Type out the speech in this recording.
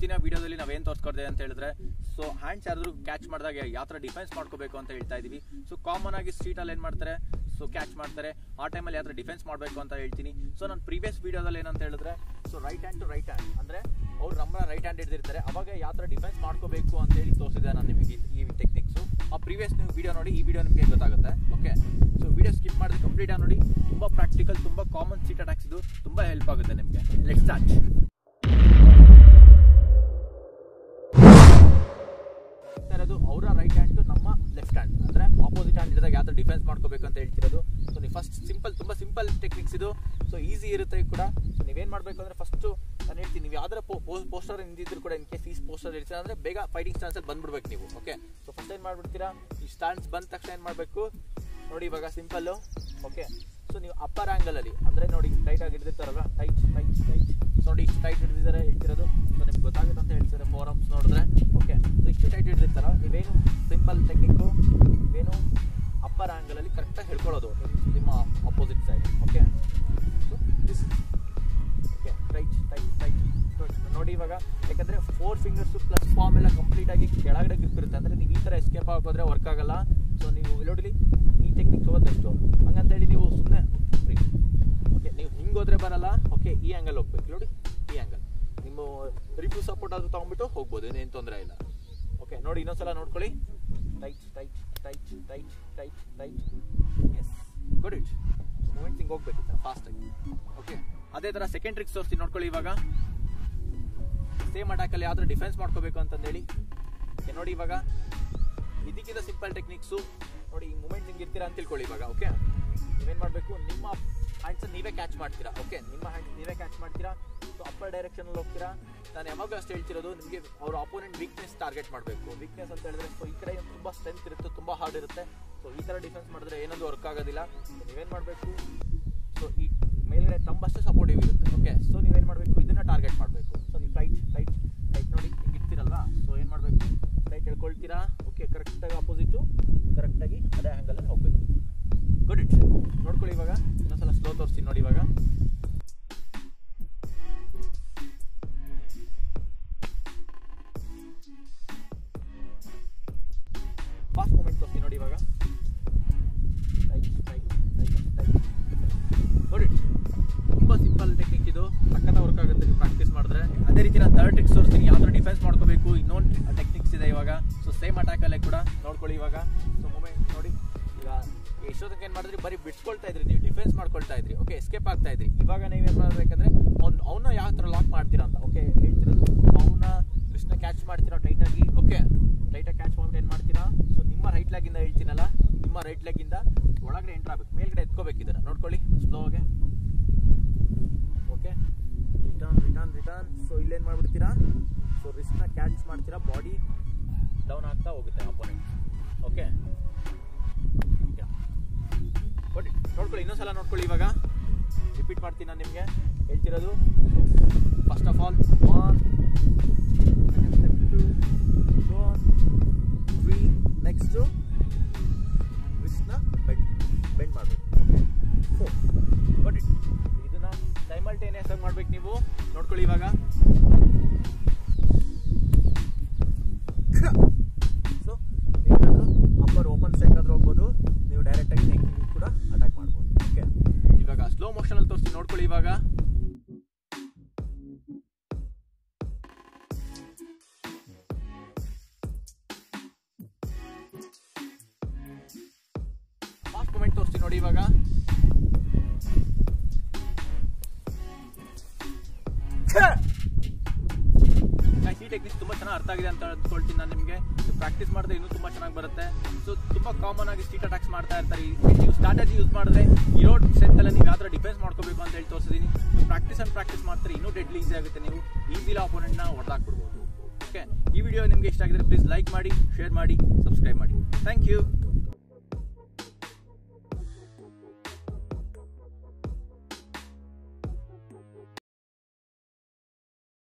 ಇವತ್ತಿನ ವಿಡಿಯೋದಲ್ಲಿ ನಾವೇನು ತೋರಿಸ್ಕೊಡ್ತೇವೆ ಅಂತ ಹೇಳಿದ್ರೆ ಸೊ ಹ್ಯಾಂಡ್ಸ್ ಯಾರಾದ್ರೂ ಕ್ಯಾಚ್ ಮಾಡಿದಾಗ ಯಾವ ಥರ ಡಿಫೆನ್ಸ್ ಮಾಡ್ಕೋಬೇಕು ಅಂತ ಹೇಳ್ತಾ ಇದೀವಿ ಸೊ ಕಾಮನ್ ಆಗಿ ಸ್ಟ್ರೀಟಲ್ಲಿ ಏನು ಮಾಡ್ತಾರೆ ಸೊ ಕ್ಯಾಚ್ ಮಾಡ್ತಾರೆ ಆ ಟೈಮಲ್ಲಿ ಯಾವ ಥರ ಡಿಫೆನ್ಸ್ ಮಾಡಬೇಕು ಅಂತ ಹೇಳ್ತೀನಿ ಸೊ ನಾನು ಪ್ರೀವಿಯಸ್ ವಿಡಿಯೋದಲ್ಲಿ ಏನಂತ ಹೇಳಿದ್ರೆ so right hand to right hand ಅಂದರೆ ಅವ್ರು ನಮ್ಮನ್ನ ರೈಟ್ ಹ್ಯಾಂಡ್ ಹಿಡಿದಿರ್ತಾರೆ ಅವಾಗ ಯಾವ ಥರ ಡಿಫೆನ್ಸ್ ಮಾಡ್ಕೋಬೇಕು ಅಂತ ಹೇಳಿ ತೋರಿಸಿದೆ ನಾನು ನಿಮಗೆ ಈ ಟೆಕ್ನಿಕ್ಸು ಆ ಪ್ರೀವಿಯಸ್ ನೀವು ವಿಡಿಯೋ ನೋಡಿ ಈ ವಿಡಿಯೋ ನಿಮಗೆ ಗೊತ್ತಾಗುತ್ತೆ ಓಕೆ ಸೊ ವಿಡಿಯೋ ಸ್ಕಿಪ್ ಮಾಡಿದ್ರೆ ಕಂಪ್ಲೀಟ್ ಆಗಿ ನೋಡಿ ತುಂಬ ಪ್ರಾಕ್ಟಿಕಲ್ ತುಂಬ ಕಾಮನ್ ಸೀಟ್ ಅಟ್ಯಾಕ್ಸ್ ಇದು ತುಂಬ ಹೆಲ್ಪ್ ಆಗುತ್ತೆ ನಿಮಗೆ ಲೆಟ್ ಸ್ಟಾರ್ಟ್ ಇರೋದು ಅವರ ರೈಟ್ ಹ್ಯಾಂಡ್ ಟು ನಮ್ಮ ಲೆಫ್ಟ್ ಹ್ಯಾಂಡ್ ಅಂದ್ರೆ ಆಪೋಸಿಟ್ ಹ್ಯಾಂಡ್ ಹಿಡಿದಾಗ ಯಾವ ಡಿಫೆನ್ಸ್ ಮಾಡ್ಕೋಬೇಕು ಅಂತ ಹೇಳ್ತಿರೋದು ಸೊ ನೀವು ಫಸ್ಟ್ ಸಿಂಪಲ್ ತುಂಬಾ ಸಿಂಪಲ್ ಟೆಕ್ನಿಕ್ಸ್ ಇದು ಸೊ ಈಸಿ ಇರುತ್ತೆ ಕೂಡ ಸೊ ನೀವೇನ್ ಮಾಡಬೇಕು ಅಂದ್ರೆ ಫಸ್ಟ್ ನಾನು ಹೇಳ್ತೀನಿ ನೀವು ಯಾವ್ದಾರ ಪೋಸ್ಟರ್ ನಿಂತಿದ್ರು ಕೂಡ ಇನ್ ಕೇಸ್ ಈ ಪೋಸ್ಟರ್ ಇರ್ತೀರ ಅಂದ್ರೆ ಬೇಗ ಫೈಟಿಂಗ್ ಸ್ಟಾನ್ಸ್ ಅಲ್ಲಿ ಬಂದ್ಬಿಡ್ಬೇಕು ನೀವು ಓಕೆ ಸೊ ಫಸ್ಟ್ ಏನ್ ಮಾಡ್ಬಿಡ್ತೀರಾ ಈ ಸ್ಟಾನ್ಸ್ ಬಂದ ತಕ್ಷಣ ಏನ್ ಮಾಡಬೇಕು ನೋಡಿ ಇವಾಗ ಸಿಂಪಲ್ ಓಕೆ ಸೊ ನೀವು ಅಪ್ಪರ್ ಆಂಗಲ್ ಅಲ್ಲಿ ಅಂದ್ರೆ ನೋಡಿ ಟೈಟ್ ಆಗಿ ಹಿಡಿದಿರ್ತಾರಲ್ಲ ಟೈಟ್ ಟೈಟ್ ಟೈಟ್ ಸೊ ನೋಡಿ ಇಷ್ಟು ಟೈಟ್ ಹಿಡಿದಿದ್ದಾರೆ ಹೇಳ್ತಿರೋದು ಸೊ ನಿಮ್ಗೆ ಗೊತ್ತಾಗುತ್ತೆ ಅಂತ ಹೇಳ್ತಾರೆ ಫೋರಮ್ಸ್ ನೋಡಿದ್ರೆ ಓಕೆ ಸೊ ಇಷ್ಟು ಟೈಟ್ ಹಿಡಿದಿರ್ತಾರ ನೀವೇನು ಸಿಂಪಲ್ ಟೆಕ್ನಿಕ್ಕು ನೀವೇನು ಅಪ್ಪರ್ ಆಂಗಲ್ ಅಲ್ಲಿ ಕರೆಕ್ಟಾಗಿ ಹಿಡ್ಕೊಳ್ಳೋದು ನಿಮ್- ನಿಮ್ಮ opposite side okay so this okay tight tight tight ನೋಡಿ ಇವಾಗ ಯಾಕಂದ್ರೆ ಫೋರ್ ಫಿಂಗರ್ಸ್ ಪ್ಲಸ್ ಫಾರ್ಮ್ ಎಲ್ಲ ಕಂಪ್ಲೀಟ್ ಆಗಿ ಕೆಳಗಡೆ ಗ್ರಿಪ್ ಇರುತ್ತೆ ಅಂದ್ರೆ ನೀವು ಈ ತರ ಎಸ್ಕೇಪ್ ಆಗೋದ್ರೆ ವರ್ಕ್ ಆಗಲ್ಲ ಸೊ ನೀವು ನೋಡಿ ಈ ಟೆಕ್ನಿಕ್ ಹೋಗೋದು ಬೆಸ್ಟು ಹಂಗಂತೇಳಿ ನೀವು ಸುಮ್ಮನೆ ಓಕೆ ನೀವು ಹಿಂಗೆ ಹೋದ್ರೆ ಬರಲ್ಲ ಓಕೆ ಈ ಆ್ಯಂಗಲ್ ಹೋಗ್ಬೇಕು ನೋಡಿ ಈ ಆ್ಯಂಗಲ್ ನಿಮ್ಮ ರಿವ್ಯೂ ಸಪೋರ್ಟ್ ಆದ್ರೂ ತೊಗೊಂಡ್ಬಿಟ್ಟು ಹೋಗ್ಬೋದು ಏನೇನು ತೊಂದರೆ ಇಲ್ಲ ಓಕೆ ನೋಡಿ ಇನ್ನೊಂದ್ಸಲ ನೋಡ್ಕೊಳ್ಳಿ tight tight tight tight tight tight yes good it movements ಹಿಂಗೆ ಹೋಗ್ಬೇಕು ಫಾಸ್ಟಾಗಿ ಓಕೆ ಅದೇ ಥರ ಸೆಕೆಂಡ್ ಟ್ರಿಕ್ಸ್ ತೋರಿಸ್ತೀನಿ ನೋಡ್ಕೊಳ್ಳಿ ಇವಾಗ ಸೇಮ್ ಅಟ್ಯಾಕಲ್ಲಿ ಯಾವ್ದಾರು ಡಿಫೆನ್ಸ್ ಮಾಡ್ಕೋಬೇಕು ಅಂತಂದೇಳಿ Okay, ನೋಡಿ ಇವಾಗ ಇದಕ್ಕಿಂತ ಸಿಂಪಲ್ ಟೆಕ್ನಿಕ್ಸು ನೋಡಿ ಈ ಮೂಮೆಂಟ್ ಹಿಂಗೆ ಇರ್ತೀರಾ ಅಂತ ತಿಳ್ಕೊಳ್ಳಿ ಇವಾಗ ಓಕೆ ನೀವೇನು ಮಾಡಬೇಕು ನಿಮ್ಮ ಹ್ಯಾಂಡ್ಸ್ ನೀವೇ ಕ್ಯಾಚ್ ಮಾಡ್ತೀರಾ ಓಕೆ ನಿಮ್ಮ ಹ್ಯಾಂಡ್ಸ್ ನೀವೇ ಕ್ಯಾಚ್ ಮಾಡ್ತೀರಾ ಸೊ ಅಪ್ಪರ್ ಡೈರೆಕ್ಷನಲ್ಲಿ ಹೋಗ್ತೀರಾ ನಾನು ಯಾವಾಗ ಅಷ್ಟು ಹೇಳ್ತಿರೋದು ನಿಮಗೆ ಅವ್ರ ಅಪೋನೆಂಟ್ ವೀಕ್ನೆಸ್ ಟಾರ್ಗೆಟ್ ಮಾಡಬೇಕು ವೀಕ್ನೆಸ್ ಅಂತ ಹೇಳಿದ್ರೆ ಸೊ ಈ ಕಡೆ ತುಂಬ ಸ್ಟ್ರೆಂತ್ ಇರುತ್ತೆ ತುಂಬ ಹಾರ್ಡ್ ಇರುತ್ತೆ ಸೊ ಈ ಥರ ಡಿಫೆನ್ಸ್ ಮಾಡಿದ್ರೆ ಏನೊಂದು ವರ್ಕ್ ಆಗೋದಿಲ್ಲ So ನೀವೇನು ಮಾಡಬೇಕು ಸೊ ಈ ಮೇಲ್ಗಡೆ ತಂಬಷ್ಟೇ ಸಪೋರ್ಟಿವ್ ಇರುತ್ತೆ ಓಕೆ ಸೊ ನೀವೇನು ಮಾಡಬೇಕು ಇದನ್ನ ಟಾರ್ಗೆಟ್ ಮಾಡಬೇಕು ಸೊ ನೀವು ಟೈಟ್ ಟೈಟ್ ಟೈಟ್ ನೋಡಿ ಹಿಂಗೆ ಇರ್ತೀರಲ್ವಾ ಸೊ ಏನು ಮಾಡಬೇಕು ಟೈಟ್ ಹೇಳ್ಕೊಳ್ತೀರಾ ಓಕೆ ಕರೆಕ್ಟಾಗಿ ಆಪೋಸಿಟು ಕರೆಕ್ಟಾಗಿ ಅದೇ ಆ್ಯಂಗಲಲ್ಲಿ ಹೋಗ್ಬೇಕು ಗುಡ್ ಇಟ್ ನೋಡ್ಕೊಳ್ಳಿ ಇವಾಗ ಇನ್ನೊಂದ್ಸಲ ಸ್ಲೋ ತೋರಿಸ್ತೀನಿ ನೋಡಿ ಇವಾಗ ಫಾಸ್ಟ್ ಮೂಮೆಂಟ್ ತೋರಿಸ್ತೀನಿ ನೋಡಿ ಇವಾಗ ಟೈಟ್ ಟೈಟ್ ಟೈಟ್ ಟೈಟ್ ನೋಡಿ ತುಂಬ ಸಿಂಪಲ್ ಟೆಕ್ನಿಕ್ ಇದು ಸಕ್ಕತ್ತ ವರ್ಕ್ ಆಗುತ್ತೆ ನೀವು ಪ್ರಾಕ್ಟೀಸ್ ಮಾಡಿದ್ರೆ ಅದೇ ರೀತಿ ನಾನು ಥರ್ಡ್ ಟ್ರಿಕ್ಸ್ ತೋರಿಸ್ತೀನಿ ಯಾವ ಥರ ಡಿಫೆನ್ಸ್ ಮಾಡ್ಕೋಬೇಕು ಇನ್ನೊಂದು ಟೆಕ್ನಿಕ್ಸ್ ಇದೆ ಇವಾಗ ಸೊ ಸೇಮ್ ಅಟ್ಯಾಕಲ್ಲೇ ಕೂಡ ನೋಡ್ಕೊಳ್ಳಿ ಇವಾಗ ಸೊ ಮೂಮೆಂಟ್ ನೋಡಿ ಈಗ ಎಷ್ಟೊತ್ತಕ್ಕೆ ಏನು ಮಾಡಿದ್ರಿ ಬರೀ ಬಿಡ್ಸ್ಕೊಳ್ತಾ ಇದ್ರಿ ನೀವು ಡಿಫೆನ್ಸ್ ಮಾಡ್ಕೊಳ್ತಾ ಇದ್ರಿ ಓಕೆ ಎಸ್ಕೇಪ್ ಆಗ್ತಾ ಇದ್ರಿ ಇವಾಗ ನೀವೇನು ಮಾಡಬೇಕಂದ್ರೆ ಅವ್ನು ಅವನ್ನ ಯಾವ ಥರ ಲಾಕ್ ಮಾಡ್ತೀರಾ ಅಂತ ಓಕೆ ಹೇಳ್ತಿರೋದು ಅವನ್ನ ಕೃಷ್ಣ ಕ್ಯಾಚ್ ಮಾಡ್ತೀರಾ ಟೈಟಾಗಿ ಓಕೆ ಟೈಟಾಗಿ ಕ್ಯಾಚ್ ಮಾಡ್ಬಿಟ್ಟು ಏನು ಮಾಡ್ತೀರಾ ಸೊ ನಿಮ್ಮ ರೈಟ್ ಲೆಗಿಂದ ಹೇಳ್ತೀನಲ್ಲ ನಿಮ್ಮ ರೈಟ್ ಲೆಗಿಂದ ಒಳಗಡೆ ಎಂಟ್ರ್ ಆಗ್ಬೇಕು ಮೇಲ್ಗಡೆ ಎತ್ಕೋಬೇಕು ಇದನ್ನ ನೋಡ್ಕೊಳ್ಳಿ ಸ್ಲೋಗೆ okay return return return so ಇಲ್ಲೇನು ಮಾಡ್ಬಿಡ್ತೀರಾ ಸೊ ರಿಸ್ಕ್ನ ಕ್ಯಾಚ್ ಮಾಡ್ತೀರಾ ಬಾಡಿ ಡೌನ್ ಆಗ್ತಾ ಹೋಗುತ್ತೆ ಅಪೋನೆಂಟ್ ಓಕೆ ಬಟ್ ನೋಡ್ಕೊಳ್ಳಿ ಇನ್ನೊಂದ್ಸಲ ನೋಡ್ಕೊಳ್ಳಿ ಇವಾಗ ರಿಪೀಟ್ ಮಾಡ್ತೀನಿ ನಾನು ನಿಮಗೆ ಹೇಳ್ತಿರೋದು first of all one two three next ರಿಸ್ಕ್ನ ಬೆಂಡ್ ಬೆಂಡ್ ಮಾಡಬೇಕು ಫೋರ್ ಬಟ್ ಇದನ್ನ ಸೈಮಲ್ಟೇನಿಯಸ್ ಆಗಿ ಮಾಡ್ಬೇಕು ನೀವು ನೋಡ್ಕೊಳ್ಳಿ ಇವಾಗ ಸೊ ನೀವೇನಾದರೂ ಅಪ್ಪರ್ ಓಪನ್ ಸೈಡ್ ಆದ್ರೂ ಹೋಗ್ಬೋದು ನೀವು ಡೈರೆಕ್ಟಾಗಿ ನೆಕ್ ಕೂಡ ಅಟ್ಯಾಕ್ ಮಾಡ್ಬೋದು ಓಕೆ ಇವಾಗ ಸ್ಲೋ ಮೋಷನಲ್ಲಿ ತೋರಿಸ್ತೀನಿ ನೋಡ್ಕೊಳ್ಳಿ ಇವಾಗ ಫಾಸ್ಟ್ ಮೂಮೆಂಟ್ ತೋರಿಸ್ತೀನಿ ನೋಡಿ ಇವಾಗ ಈ ಟೆಕ್ನಿಕ್ಸ್ ತುಂಬ ಚೆನ್ನಾಗಿ ಅರ್ಥ ಆಗಿದೆ ಅಂತ ಅಂದ್ಕೊಳ್ತೀನಿ ನಾನು ನಿಮಗೆ ಪ್ರಾಕ್ಟೀಸ್ ಮಾಡಿದ್ರೆ ಇನ್ನೂ ತುಂಬ ಚೆನ್ನಾಗಿ ಬರುತ್ತೆ ಸೊ ತುಂಬ ಕಾಮನ್ ಆಗಿ ಸ್ಟ್ರೀಟ್ ಅಟ್ಯಾಕ್ಸ್ ಮಾಡ್ತಾ ಇರ್ತಾರೆ ಈ- ನೀವು ಸ್ಟ್ರಾಟಜಿ ಯೂಸ್ ಮಾಡಿದ್ರೆ ಇರೋ ಸ್ಟ್ರೆಂತಲ್ಲಿ ನೀವು ಯಾವ ಥರ ಡಿಫೆನ್ಸ್ ಮಾಡ್ಕೋಬೇಕು ಅಂತ ಹೇಳಿ ತೋರಿಸಿದ್ದೀನಿ ನೀವು ಪ್ರಾಕ್ಟೀಸ್ ಆ್ಯಂಡ್ ಪ್ರಾಕ್ಟೀಸ್ ಮಾಡ್ತಾರೆ ಇನ್ನೂ ಡೆಡ್ಲಿ ಈಸಿ ಆಗುತ್ತೆ ನೀವು ಈಸಿಲಿ ಆಪೋನೆಂಟ್ನ ಹೊಡೆದಾಕ್ಬಿಡ್ಬೋದು ಓಕೆ ಈ ವಿಡಿಯೋ ನಿಮಗೆ ಇಷ್ಟ ಆಗಿದ್ರೆ ಪ್ಲೀಸ್ ಲೈಕ್ ಮಾಡಿ ಶೇರ್ ಮಾಡಿ ಸಬ್ಸ್ಕ್ರೈಬ್ ಮಾಡಿ ಥ್ಯಾಂಕ್ ಯು